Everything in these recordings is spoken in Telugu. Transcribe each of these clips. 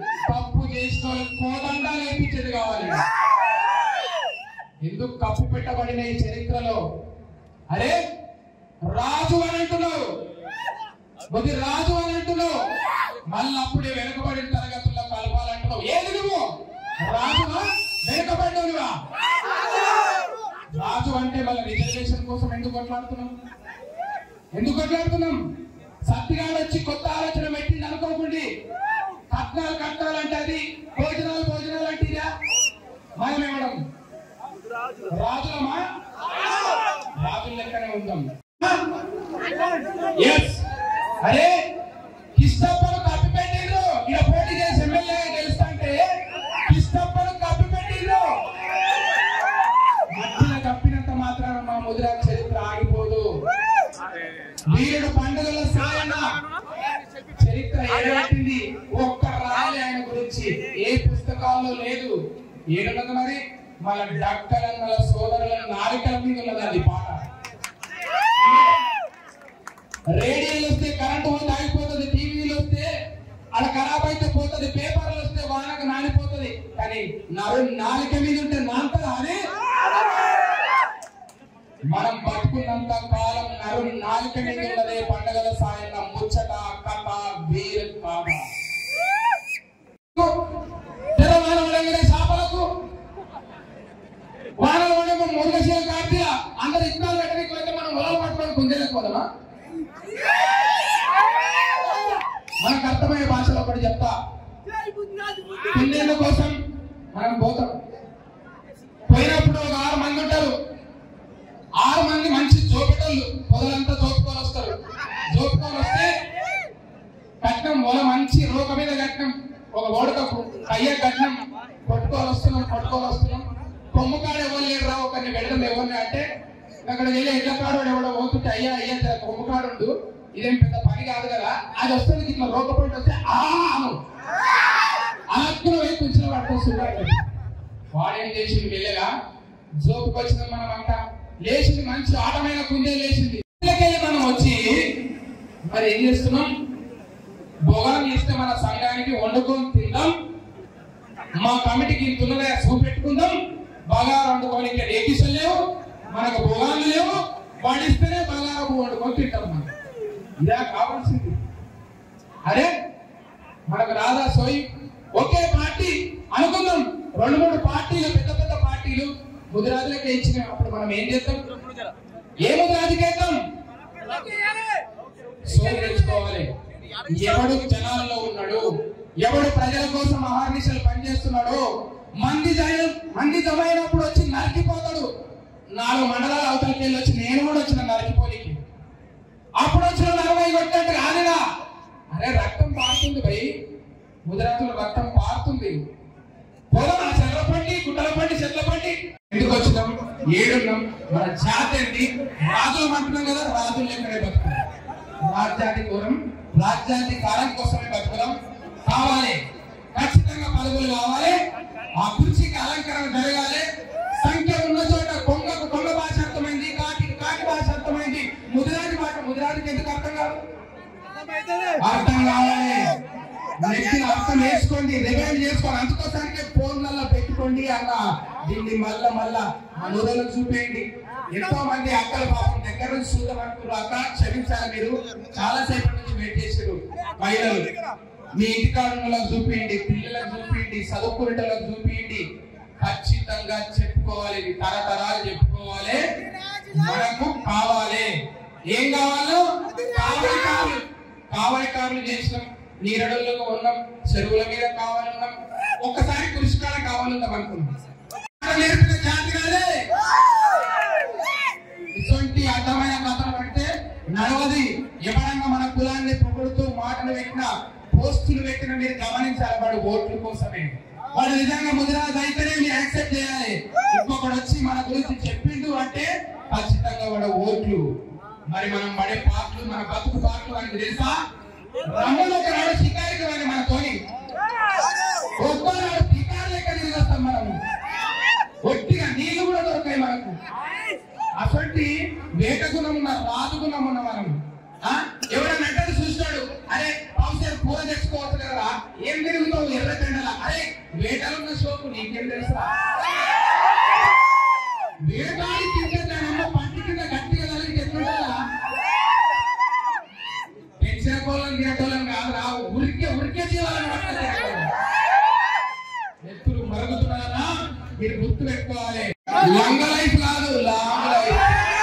తప్పు చేసిన వాళ్ళకి కోదండా నేర్పించేది కావాలి ఎందుకు కప్పు పెట్టబడిన ఈ చరిత్రలో అరే రాజు అని అంటున్నావు కొద్ది రాజు అని అంటున్నావు మళ్ళీ అప్పుడే వెనుకబడిన తరగతుల్లో కలపాలంటున్నావు ఏది నువ్వు రాజువా వెనుకబడినవుగా రాజు అంటే మళ్ళీ రిజర్వేషన్ కోసం ఎందుకు కొట్లాడుతున్నాం ఎందుకు కొట్లాడుతున్నాం సత్తిగాడు వచ్చి కొత్త ఆలోచన పెట్టింది అనుకోకండి కట్నాలు కట్నాలంటే అది భోజనాలు భోజనాలు అంటే ఇదా మనం ఇవ్వడం రాజులమా రాజుల లెక్కనే ఉందాం ఎస్ అరే కిష్టప్పను కప్పి పెట్టిండ్రు ఇక్కడ పోటీ చేసి ఎమ్మెల్యే గెలుస్తాంటే కిష్టప్పను కప్పి పెట్టిండ్రు మధ్యలో కప్పినంత మాత్రాన మా ముదిరా చరిత్ర ఆగిపోదు వీరుడు పండుగల సాయన చరిత్ర ఏడబట్టింది ఒక్క రాలే ఆయన గురించి ఏ పుస్తకాల్లో లేదు ఏడున్నది మరి మన డక్కలన్నల సోదరుల నాలికల మీద ఉన్నది అది పాట రేడియోలు వస్తే కరెంట్ పోతే ఆగిపోతుంది టీవీలు వస్తే అక్కడ ఖరాబ్ అయితే పోతుంది పేపర్లు వస్తే వానకు నానిపోతుంది కానీ నరు నాలిక మీద ఉంటే నాంతదా అని మనం బతుకున్నంత కాలం నరు నాలుక మీద ఉన్నదే పండగల సాయన ముచ్చట కథ వీర కాద తెలంగాణ వడంగరే చేపలకు వానలు ఉండేమో మురుగశీల కార్తీయ అందరు ఇత్తనాలు పెట్టడానికి అయితే మనం ఒలవ పట్టుకొని కుందేలేకపోదామా మనకు అర్థమయ్యే భాషలో ఒకటి చెప్తా కుందేళ్ళ కోసం మనం పోతాం పోయినప్పుడు ఒక ఆరు మంది ఉంటారు ఆరు మంది మంచి జోపిటోళ్ళు పొదలంతా జోపుకొని వస్తారు జోపుకొని వస్తే కట్నం ఒక మంచి రోక మీద కట్నం ఒక ఓడకపు కయ్య కట్నం కొట్టుకొని వస్తున్నాం కొట్టుకొని వస్తున్నాం కొమ్ము కాడ ఎవరు లేరు రా ఒకరిని వెళ్ళడం ఎవరిని అంటే అక్కడ వెళ్ళి ఎడ్ల కాడు ఎవడో పోతుంటే అయ్యా అయ్యా జర కొమ్ము కాడుండు ఇదేం పెద్ద పని కాదు కదా అది వస్తుంది ఇట్లా రోక పొంటి వస్తే ఆ అను అలాక్కున పోయి కూర్చుని పట్టుకొస్తున్నాడు వాడేం చేసింది వెళ్ళగా జోపుకి వచ్చిన మనం అంట లేచింది మంచి ఆటమైన కుందే లేచింది ఇళ్ళకెళ్ళి మనం వచ్చి మరి ఏం చేస్తున్నాం భోగనం చేస్తే మన సంఘానికి వండుకొని తిందాం మా కమిటీకి తున్నగా చూపెట్టుకుందాం బాగా వండుకోనికి రేకిసలు లేవు మనకు భోగాలు లేవు వాడిస్తేనే బంగారపు వండుకొని తింటాం మనం ఇదా కావాల్సింది అరే మనకు రాదా సోయి ఒకే పార్టీ అనుకుందాం రెండు మూడు పార్టీలు పెద్ద పెద్ద పార్టీలు ముదిరాజులకే ఇచ్చిన అప్పుడు మనం ఏం చేద్దాం ఏ ముదిరాజుకి వేద్దాం సోయి తెచ్చుకోవాలి ఎవడు జనాలలో ఉన్నాడు ఎవడు ప్రజల కోసం అహర్నిశలు పనిచేస్తున్నాడు మంది జయ మంది జమైనప్పుడు వచ్చి నరికిపోతాడు నాలుగు మండలాల అవతలకి వెళ్ళి వచ్చి నేను కూడా వచ్చిన నరికిపోలికి అప్పుడు వచ్చిన నలభై కొట్టినట్టు కాదుగా అరే రక్తం పారుతుంది భయ్ గుజరాత్లో రక్తం పారుతుంది పొలం ఆ చెట్ల పండి గుట్టల పండి చెట్ల పండి ఎందుకు వచ్చినాం ఏడున్నాం మన జాతి ఏంటి రాజులు అంటున్నాం కదా రాజులు ఎక్కడే బతుకుతాం రాజ్యాది కోరం రాజ్యాది కాలం కోసమే బతుకుదాం కావాలి ఖచ్చితంగా పలుగులు కావాలి ఆ కుర్చీకి అలంకరణ జరగాలి సంఖ్య ఉన్న చోట కొంగకు కొంగ భాష అర్థమైంది కాకి కాకి భాష అర్థమైంది ముదిరాజు భాష ముదిరాజుకి ఎందుకు అర్థం కాదు అర్థం కావాలి నెక్కిన అర్థం వేసుకోండి రివైండ్ చేసుకోండి అందుకోసానికి ఫోన్లలో పెట్టుకోండి అన్న దీన్ని మళ్ళా మళ్ళా మనూరులకు చూపేయండి ఎంతో మంది అక్కల పాపం దగ్గర నుంచి చూడమంటున్నారు అక్క క్షమించాలి మీరు చాలా సేపటి నుంచి వెయిట్ చేశారు మహిళలు మీ ఇంటికాడులకు చూపించండి పిల్లలకు చూపించండి చదువుకునేటలకు చూపించండి ఖచ్చితంగా చెప్పుకోవాలి ఇది తరతరాలు చెప్పుకోవాలి మనకు కావాలి ఏం కావాలో కావాలి కావాలి కావలి కార్లు చేసినాం నీరడల్లో ఉన్నాం చెరువుల మీద కావాలన్నాం ఒక్కసారి కృషికాల కావాలన్నాం అనుకున్నాం నేర్పిన జాతి కాదే ఇటువంటి అర్థమైన కథలు పడితే నడవది ఎవరైనా మన కులాన్ని పొగుడుతూ మాటలు పెట్టిన పోస్టులు పెట్టిన మీరు గమనించాలి వాడు ఓట్ల కోసమే వాడు నిజంగా ముదిరాజు అయితేనే మీరు యాక్సెప్ట్ చేయాలి ఇంకొకడు వచ్చి మన గురించి చెప్పిండు అంటే ఖచ్చితంగా వాడు ఓట్లు మరి మనం పడే పాటలు మన బతుకు పాటలు అని తెలుసా రమ్మలు ఒక నాడు షికారికి వాడి మన తోని ఒక్కనాడు షికారు లెక్క తిరిగి వస్తాం మనము ఒట్టిగా నీళ్లు కూడా దొరకాయి మనకు అటువంటి వేట గుణం ఉన్న రాజు గుణం ఉన్న మనం ఆ? ఎవడన్నా అంటే చూస్తాడు అరే పావుసేరు కూర తెచ్చుకోవచ్చు కదా ఏం తిరుగుతావు ఎర్ర జెండల అరే వేటలున్న సోపు నీకేం తెలుసా వేటాడి తింటానమ్మ పంటి కింద గట్టిగా తగిలి ఎట్లుండాలా పెన్షన్ కోళ్ళని తినటోళ్ళని కాదు రా ఉరికే ఉరికే జీవాలని పట్టుకొని తినటోళ్ళం. నెత్తులు మరుగుతున్నారా మీరు గుర్తు పెట్టుకోవాలి లంగ లైఫ్ కాదు లాంగ్ లైఫ్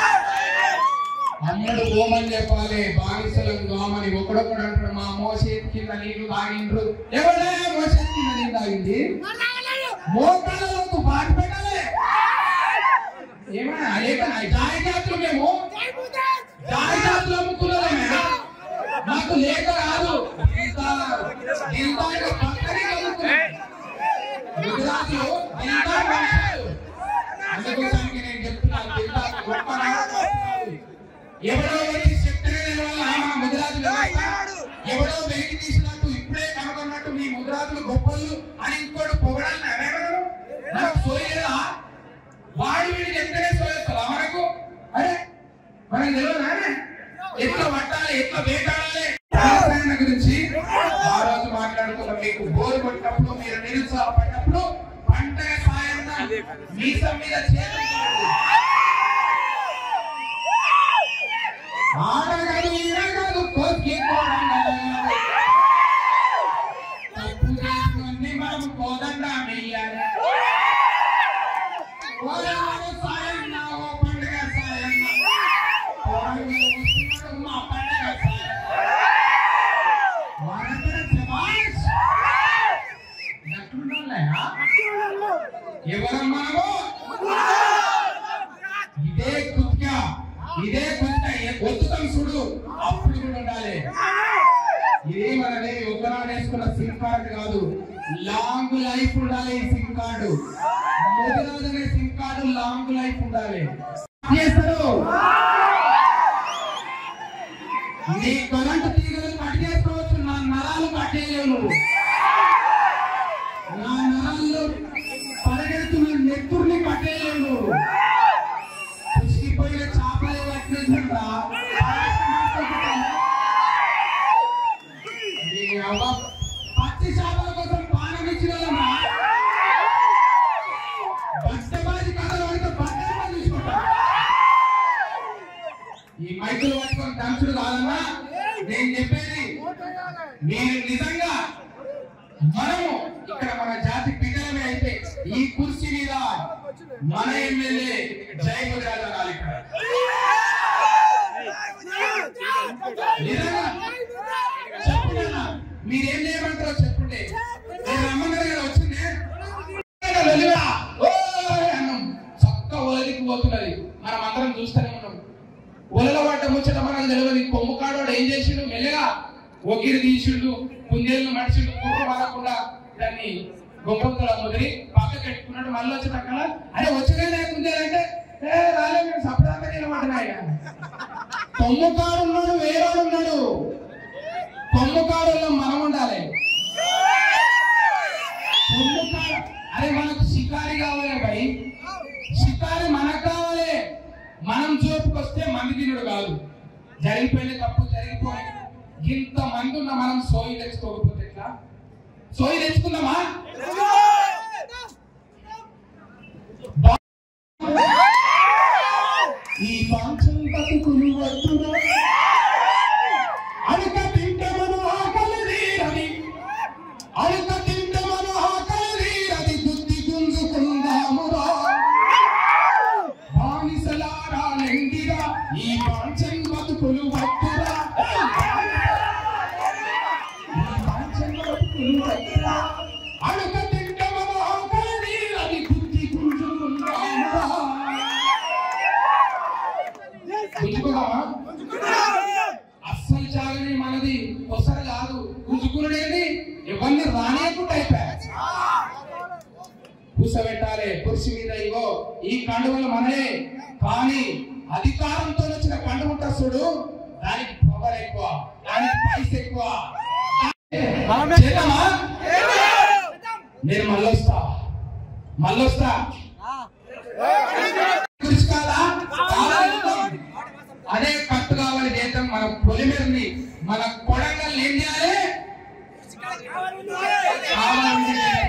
అమ్మడు గోమని చెప్పాలి బానిసలం గోమని ఒకడొకడు అంటాడు మా మోసేతి కింద నీళ్లు తాగిండ్రు ఎవడే మోసేతి కింద నీళ్ళు తాగింది మోకాళ్ళకు బాటు పెట్టాలి ఏమన్నా ఏమన్నా జాయి జాతులు మేము జాయి జాతులు అమ్ముకున్నారేమే మాకు లేక రాదు ఇంత ఇంత ఇక పక్కనే కలుగుతున్నాం గుజరాత్లో ఇంత వంశాలు అందుకోసానికి నేను చెప్తున్నాను ఇంత గొప్ప నాయకత్వం కాదు. ఎవడో వచ్చి చెప్తేనే తెలవాలి, ఆ మా ముదిరాజు వ్యవస్థ ఎవడో వెలికి తీసినట్టు ఇప్పుడే కనుగొన్నట్టు మీ ముదిరాజులు గొప్పలు అని ఇంకోటి పొగడాలని ఎవరెవరు నాకు సోయలేదా వాడు వీడు చెప్తేనే సోయేస్తారా మనకు అరే మనకు తెలియదా ఎట్లా పట్టాలి ఎట్లా వేటాడాలి వ్యవసాయం గురించి ఆ రోజు మాట్లాడుతున్న మీకు బోరు కొట్టినప్పుడు మీరు నిరుత్సాహపడినప్పుడు పంట సాయం మీసం మీద చేతులు ఆడగదు ఈడగదు కొద్దికోవడం తప్పు చేసుకుని మనం కోదండ వెయ్యాలి ఓరవాడు సాయం నా ఓ పండుగ సాయం నా. ఓరవాడు వస్తున్నాడు మా పండుగ సాయం. వారందరూ శభాష్. ఎట్లుండాలయ్యా? ఎవరమ్మా నువ్వు? ఇదే కుత్క ఇదే కుత్క ఒత్తుతం చూడు అప్పుడు కూడా ఉండాలి ఇది మనది ఒకనాడు వేసుకున్న సిమ్ కార్డు కాదు లాంగ్ లైఫ్ ఉండాలి ఈ సిమ్ కార్డు మొదటి అనే సిమ్ కార్డు లాంగ్ లైఫ్ ఉండాలి చేస్తారు నీ కరెంటు తీగలు కట్ చేసుకోవచ్చు నా నరాలు కట్టేయలేవు నువ్వు నా నరాల్లో పరిగెడుతున్న నెత్తుర్ని కట్టేయలేవు నువ్వు పుసిగిపోయిన చేపలు పట్టినట్టుందా పచ్చి చేపల కోసం పానం ఇచ్చిన వాళ్ళమా? బట్టబాజీ కథలు పడితే బట్టలు చూసుకుంటా ఈ మైకులు పట్టుకొని దంచుడు కాదన్నా నేను చెప్పేది మీరు నిజంగా మనము ఇక్కడ మన జాతి పిల్లలమే అయితే ఈ కుర్చీ మీద మన ఎమ్మెల్యే జై ముదిరాజు అనాలి ఇక్కడ నిజంగా చెప్పండి అన్న. మీరేం చేయమంటారో చెప్పండి నేను రమ్మన్నారు కదా వచ్చింది వెలుగా ఓయ్ అన్నం చక్క ఒలలికి పోతున్నది మనం అందరం చూస్తూనే ఉన్నాం ఒలలో పడ్డ ముచ్చట మనకు తెలియదు కొమ్ము కాడోడు ఏం చేసిండు మెల్లగా ఒగిరి తీసిండు కుందేళ్ళు మడిచిండు కుర్ర పడకుండా దాన్ని గొప్పంతల ముదిరి పక్క కట్టుకున్నాడు మళ్ళీ వచ్చి పక్కన అరే వచ్చగానే కుందేలంటే ఏ రాలే మేము సపరేట్గా నిలబడినాయి కొమ్ము కాడు ఉన్నాడు వేరేవాడు ఉన్నాడు కొమ్ము కాడుల్లో మనం ఉండాలి కొమ్ము కాడు అరే మనకు షికారి కావాలి భయ్ షికారి మనకు కావాలి మనం చూపుకొస్తే మంది తినుడు కాదు జరిగిపోయిన తప్పు జరిగిపోయి ఇంత మంది ఉన్న మనం సోయి తెచ్చుకోకపోతే ఎట్లా సోయి తెచ్చుకుందామా బా- ఈ పాంచం బతుకులు వద్దురా అడుక తింటే మనం ఆకలి తీరని అడుక తింటే మనం ఆకలి తీరని బుద్ధి గుంజుకుందామురా బానిసలారా లెండిరా ఈ పాంచం బతుకులు వద్దురా ఈ పాంచం బతుకులు వద్దురా అడుక తింటే మనం ఆకలి తీరని బుద్ధి గుంజుకుందామురా గుంజుకుందామా అస్సలు చాలని మనది ఒసర కాదు గుంజుకునేది ఎవరిని రానియకుండా అయిపోయా కూసబెట్టాలి కుర్చీ మీద ఇగో ఈ కండువలు మనలే కానీ అధికారంతో వచ్చిన కండువ ఉంటుంది చూడు దానికి పవర్ ఎక్కువ దానికి పైస ఎక్కువ చేద్దామా? నేను మళ్ళొస్తా మళ్ళొస్తా కృషి కాదా చాలా ఇష్టం. అదే కట్టు కావాలి దేశం మన పొలిమేరని మన కొడంగల్ ఏం చేయాలి ఆమరణ నిరాహార